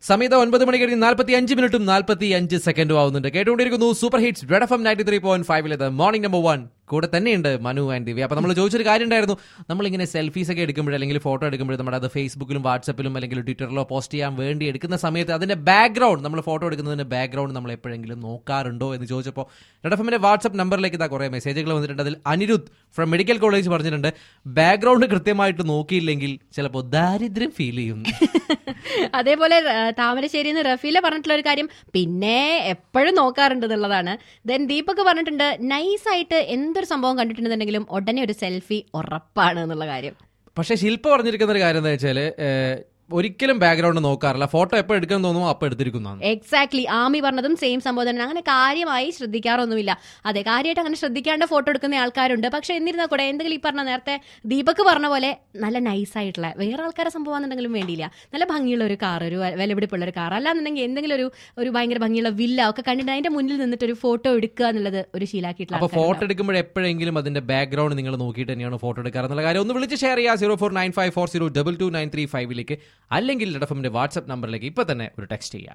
സമയത്ത് ഒൻപത് മണി കഴിഞ്ഞ് നാൽപ്പത്തി അഞ്ച് മിനിറ്റും നാൽപ്പത്തി അഞ്ച് സെക്കൻഡും ആവുന്നുണ്ട് കേട്ടുകൊണ്ടിരിക്കുന്നു super hits red F M ninety three point ഫൈവിലത് മോർണിംഗ് നമ്പർ വൺ കൂടെ തന്നെയുണ്ട് മനു ആൻഡ് ദിവ്യ അപ്പൊ നമ്മൾ ചോദിച്ചൊരു കാര്യം ഉണ്ടായിരുന്നു നമ്മളിങ്ങനെ സെൽഫീസ് ഒക്കെ എടുക്കുമ്പോൾ അല്ലെങ്കിൽ ഫോട്ടോ എടുക്കുമ്പോൾ നമ്മുടെ അത് ഫേസ്ബുക്കിലും വാട്സപ്പിലും അല്ലെങ്കിൽ ട്വിറ്ററിലോ പോസ്റ്റ് ചെയ്യാൻ വേണ്ടി എടുക്കുന്ന സമയത്ത് അതിന്റെ ബാക്ക്ഗ്രൗണ്ട് നമ്മൾ ഫോട്ടോ എടുക്കുന്നതിന്റെ ബാക്ക്ഗ്രൗണ്ട് നമ്മൾ എപ്പോഴെങ്കിലും നോക്കാറുണ്ടോ എന്ന് ചോദിച്ചപ്പോൾ റെഡ് എഫ് എമ്മിന്റെ വാട്സ്ആപ്പ് നമ്പറിലേക്ക് ഇതാ കുറേ മെസ്സേജുകൾ വന്നിട്ടുണ്ട് അതിൽ അനിരുദ്ധ് ഫ്രം മെഡിക്കൽ കോളേജ് പറഞ്ഞിട്ടുണ്ട് ബാക്ക്ഗ്രൗണ്ട് കൃത്യമായിട്ട് നോക്കിയില്ലെങ്കിൽ ചിലപ്പോൾ ദാരിദ്ര്യം ഫീൽ ചെയ്യും അതേപോലെ ആ, താമരശ്ശേരിന്ന് റഫീല പറഞ്ഞിട്ടുള്ള ഒരു കാര്യം പിന്നെ എപ്പോഴും നോക്കാറുണ്ട് എന്നുള്ളതാണ് ദെൻ ദീപക് പറഞ്ഞിട്ടുണ്ട് നൈസായിട്ട് എന്തൊരു സംഭവം കണ്ടിട്ടുണ്ടെന്നുണ്ടെങ്കിലും ഉടനെ ഒരു സെൽഫി ഉറപ്പാണ് എന്നുള്ള കാര്യം പക്ഷേ ശില്പ പറഞ്ഞിരിക്കുന്ന ഒരു കാര്യം എന്താ വെച്ചാൽ ഒരിക്കലും ബാക്ക്ഗ്രൗണ്ട് നോക്കാറില്ല ഫോട്ടോ എപ്പോൾ എടുക്കാൻ തോന്നുമോ അപ്പോൾ എടുത്തിരിക്കുന്നതാണ് എക്സാക്ട്ലി ആമി പറഞ്ഞതും സെയിം സംഭവം തന്നെ അങ്ങനെ കാര്യമായി ശ്രദ്ധിക്കാറൊന്നുമില്ല അതെ കാര്യമായിട്ട് അങ്ങനെ ശ്രദ്ധിക്കാണ്ട് ഫോട്ടോ എടുക്കുന്ന ആൾക്കാരുണ്ട് പക്ഷെ എന്നിരുന്നാൽ കൂടെ എന്തെങ്കിലും ഈ പറഞ്ഞ നേരത്തെ ദീപക് പറഞ്ഞ പോലെ നല്ല നൈസ് ആയിട്ടുള്ള വേറെ ആൾക്കാരെ സംഭവമാണെന്നുണ്ടെങ്കിലും വേണ്ടിയില്ല നല്ല ഭംഗിയുള്ള ഒരു കാർ ഒരു വ- വിലപിടിപ്പുള്ള ഒരു കാർ അല്ലാന്നുണ്ടെങ്കിൽ എന്തെങ്കിലും ഒരു ഒരു ഭയങ്കര ഭംഗിയുള്ള വില്ല ഒക്കെ കണ്ടിട്ട് അതിന്റെ മുന്നിൽ നിന്നിട്ട് ഒരു ഫോട്ടോ എടുക്കുക എന്നുള്ളത് ഒരു ശീലാക്കിയിട്ടുള്ള അപ്പോൾ ആൾക്കാരുണ്ടാവും. ഫോട്ടോ എടുക്കുമ്പോൾ എപ്പോഴെങ്കിലും അതിന്റെ ബാക്ക്ഗ്രൗണ്ട് നിങ്ങൾ നോക്കിയിട്ട് തന്നെയാണ് ഫോട്ടോ എടുക്കാറ് എന്നുള്ള കാര്യം ഒന്ന് വിളിച്ച് ഷെയർ ചെയ്യുക zero four nine five four zero double two nine three ഫൈവിലേക്ക് അല്ലെങ്കിൽ എഫിന്റെ വാട്സ്ആപ്പ് നമ്പറിലേക്ക് ഇപ്പൊ തന്നെ ഒരു ടെക്സ്റ്റ് ചെയ്യുക